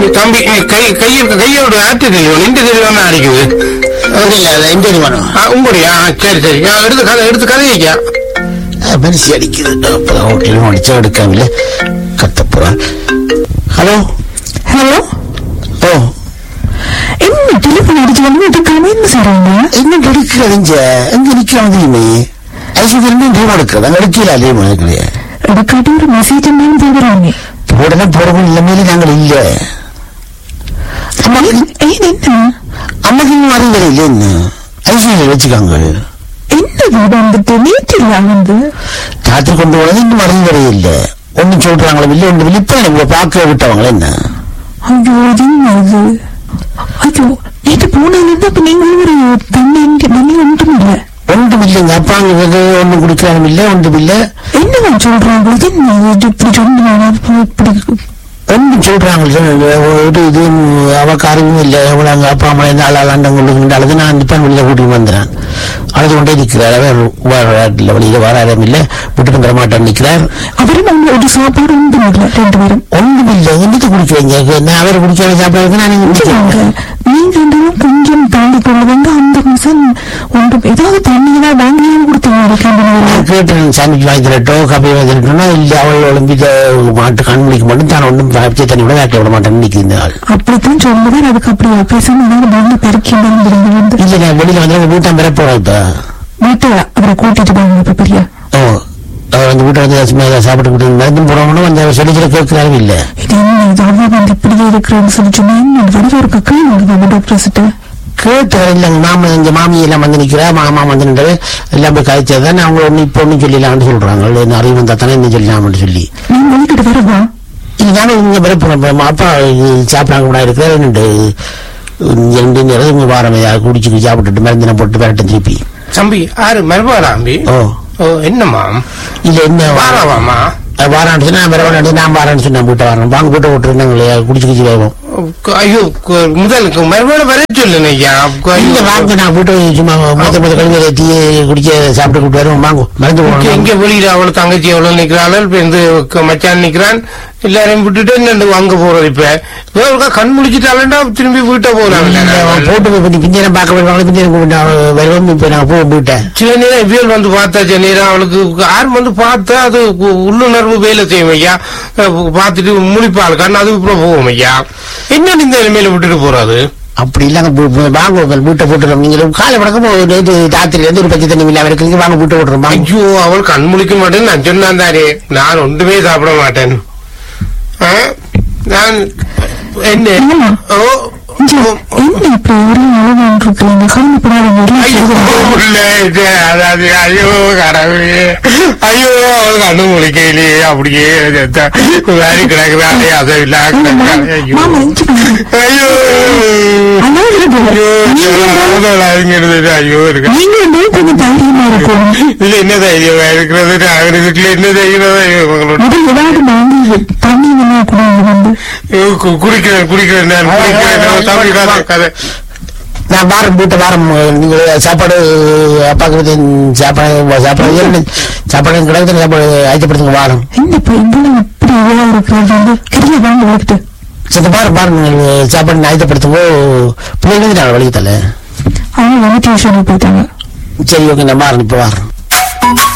தம்பி ஏ, கை கையில் கையோட ஆட்டு தெரியும் இந்த தெரியும் அடிக்குது இல்ல அது எந்த வேணும் ஆ, உங்களுடைய ஆ, சரி சரி ஆ, எடுத்து கதை எடுத்து கதை வைக்க மனசு அடிக்குது அப்பதான் ஹோட்டலும் அடிச்சா எடுக்காமல கத்தப்புறான் ஹலோ ஹலோ ஓ என்ன டெலிஃபோன் அடிச்சு வந்து எடுக்காம என்ன செய்றாங்க என்ன எடுக்கிறதுங்க எங்க நிக்கலாம் தெரியுமே ஐசிக்கு லீவ் எடுக்கிறது அங்க எடுக்கல லீவ் எடுக்கலையே எடுக்காட்டி ஒரு மெசேஜ் என்னன்னு போடுறாங்க போடலாம் போடவும் இல்லாமலே நாங்கள் இல்ல அம்மா ஏன் என்ன அம்மாக்கு இன்னும் அறிஞர் இல்லை என்ன ஐசியில் வச்சுக்காங்க என்ன வீடு வந்துட்டு நேற்று வந்து ராத்திரி கொண்டு போனது இன்னும் அறிஞரே இல்லை ஒன்னும் சொல்றாங்களே இல்லை ஒன்று இல்லை இப்ப உங்களை பார்க்க விட்டவங்களே என்ன ஐயோ இது என்ன இது ஐயோ நேற்று போனதுல இருந்து அப்ப நீங்க ஒரு தண்ணி இங்க மணி ஒன்றும் இல்ல ஒன்றும் இல்லைங்க அப்பாங்க ஒன்றும் குடிக்கிறாலும் இல்லை ஒன்றும் இல்லை என்ன சொல்றாங்க இது என்ன இது இப்படி சொன்னாங்க இப்படி ஒன்றும் சொல்றாங்க ஒரு இது அவ காரியமும் இல்லை எவ்வளவு அங்க அப்பா அம்மா இந்த ஆள் ஆளாண்டம் கொண்டு அழுது நான் நிப்பான் வெளியில கூட்டிட்டு வந்துறேன் அழுது கொண்டே நிற்கிறார் அவர் இல்லை வெளியில வராரம் இல்லை விட்டுட்டு தர மாட்டேன் நிற்கிறார் அவரும் அவங்க ஒரு சாப்பாடு ஒன்றும் இல்ல ரெண்டு பேரும் ஒன்றும் இல்லை என்னத்தை குடிக்கிறீங்க நான் அவர் குடிக்காத சாப்பிடுறதுக்கு நான் இங்க சொல்லுவாங்க குடிக்கிறேன். நீங்க ரெண்டு பேரும் கொஞ்சம் தாண்டி கொண்டு வந்து அந்த மிஷன் ஒன்று ஏதாவது தண்ணி ஏதாவது வாங்கியும் கொடுத்தீங்க நான் கேட்டேன் சாமிக்கு வாங்கி தரட்டோ காப்பி வாங்கி தரட்டோன்னா இல்லை அவள் ஒலிம்பிக்க மாட்டு கண்மணிக்கு மட்டும் தான் ஒன்றும் பச்சை தண்ணி கூட வேட்ட விட மாட்டேன்னு நிற்கிது ஆள் அப்படித்தான் சொல்லுவார் அதுக்கு அப்படியா பேசாம ஏதாவது வந்து பெருக்கி வந்து இல்லை நான் வெளியில வந்து வீட்டான் பெற போறேன் இப்போ வீட்டை அவரை கூட்டிட்டு போங்க இப்ப பெரிய ஓ அவர் வந்து வீட்டை வந்து சும்மா ஏதாவது சாப்பிட்டு மருந்து போறவங்களும் வந்து சொல்லி சொல்ல கேட்கிறாரு இல்லை இது என்ன இது அவ்வளவு வந்து இப்படியே இருக்கிறேன்னு சொல்லி சொன்னா என்ன வடிவ ஒரு கக்கல் வந்து டாக்டர் கிட்ட கேட்டார் இல்லைங்க மாமா எங்க மாமி எல்லாம் வந்து நிக்கிறா மாமா வந்து நின்று எல்லாம் போய் காய்ச்சதான் அவங்க ஒண்ணு இப்போ ஒன்றும் சொல்லிடலாம்னு சொல்றாங்க இல்லை அறிவு வந்தா தானே என்ன சொல்லலாம்னு சொல்லி நீங்க வெளிக்கிட்டு வரவா இது நானும் இங்க பிறப்பு அப்பா இது சாப்பிடாங்க கூட இருக்கிற ரெண்டு ரெண்டு நேரம் இங்க வாரம் ஏதாவது குடிச்சு சாப்பிட்டுட்டு மருந்தின போட்டு விரட்டும் திருப்பி தம்பி ஆறு மறுபாடா அம்பி ஓ ஓ என்னம்மா இல்ல என்ன வாராவாமா வாரான்னு சொன்னா வரவாடி நான் வாரான்னு சொன்னா வீட்டை வரணும் வாங்க வீட்டை விட்டுருந்தாங்களே குடிச்சு குடிச்சு வருவோம் ஐயோ கு- முதலுக்கு மறுபாடு வர சொல்லுங்க ஐயா இல்ல வாங்க நான் வீட்டை சும்மா மொத்த மொத்த கழுவி டீ குடிக்க சாப்பிட்டு கூட்டு வருவோம் வாங்க மருந்து இங்க- போடணும் இங்க வெளியில அவளு தங்கச்சி எவ்வளவு நிக்கிறாள் இப்ப இந்த க- மச்சான் நிக்கிறான் எல்லாரையும் விட்டுட்டு என்ன அங்க போறது இப்ப இவன் ஒருக்கா கண் முடிச்சிட்டாலண்டா திரும்பி வீட்டை இல்ல, அவன் போறாங்க போட்டு பண்ணி பிஞ்சரம் பார்க்க வருவாங்க பிஞ்சரம் வருவோம் இப்ப நான் போ விட்டேன் சில நேரம் இவியல் வந்து பார்த்தா சில நேரம் அவளுக்கு ஆறு வந்து பார்த்தா அது உ- உள்ளுணர்வு வேலை செய்யும் ஐயா அஹ் பார்த்துட்டு முழிப்பாள் கண் அது அப்புறம் போகும் ஐயா என்ன இந்த நிலைமையில விட்டுட்டு போறாது அப்படி இல்லங்க பு- பு- வாங்க உங்கள் வீட்டை போட்டுறோம் நீங்க காலை வழக்கம் நேற்று ராத்திரி இருந்து ஒரு பச்சை தண்ணி இல்லாம இருக்கிறீங்க வாங்க வீட்டை போட்டுறோம் வாங்க ஐயோ அவள் கண் முழிக்க மாட்டேன்னு நான் சொன்னான் தானே நான் ஒன்றுமே சாப்பிட மாட்டேன் ஆ? நான் என்ன ஆமா. ஓ இங்க என்ன இப்படி ஒரு அளவான் இருக்கிறீங்க கவலைப்படாதீங்க ஐயோ எல்லாம் உள்ள இது, அதாவது ஐயோ கடவுளே ஐயோ அவள் கண்ணு முழிக்கையிலே அப்படியே செத்தா. வேறு கிடக்குறாளே அதை இல்ல கிடக்குறாளே ஐயோ மாமா இங்க பாருங்க. ஐயோ அழகு ஐயோ நீங்க அழகுங்கிறது ஐயோ இருக்கு நீங்க வந்து கொஞ்சம் தைரியமா இருக்கும் இதுல என்ன தைரியம் இருக்கிறது அவருக்கு என்ன தைரியம் இவங்களோட முதல் ஏதாவது வாங்கி தண்ணி வேணா கூட வந்து ஐயோ, கு- குடிக்கிறேன் குடிக்கிறேன் நான் குடிக்கிறேன் தம்பி கதை கதை நான் வாரம் வீட்டை வாரம் நீங்க சாப்பாடு அப்பாக்கு வந்து சாப்பாடு சாப்பாடு ஏறி சாப்பாடு கிடக்கு சாப்பாடு ஆயத்தப்படுத்துங்க வாரம் இந்த பெண்களும் இப்படி இதா இருக்கிறது வந்து கரிய வாங்க வளர்த்து சரி வாரம் வாரம் நீங்கள் சாப்பாடு ஆயத்தப்படுத்துங்கோ பிள்ளைங்க நான் வழி தல அவங்க வந்து டியூஷனுக்கு போயிட்டாங்க சரி ஓகே நான் வாரம் இப்போ வாரம்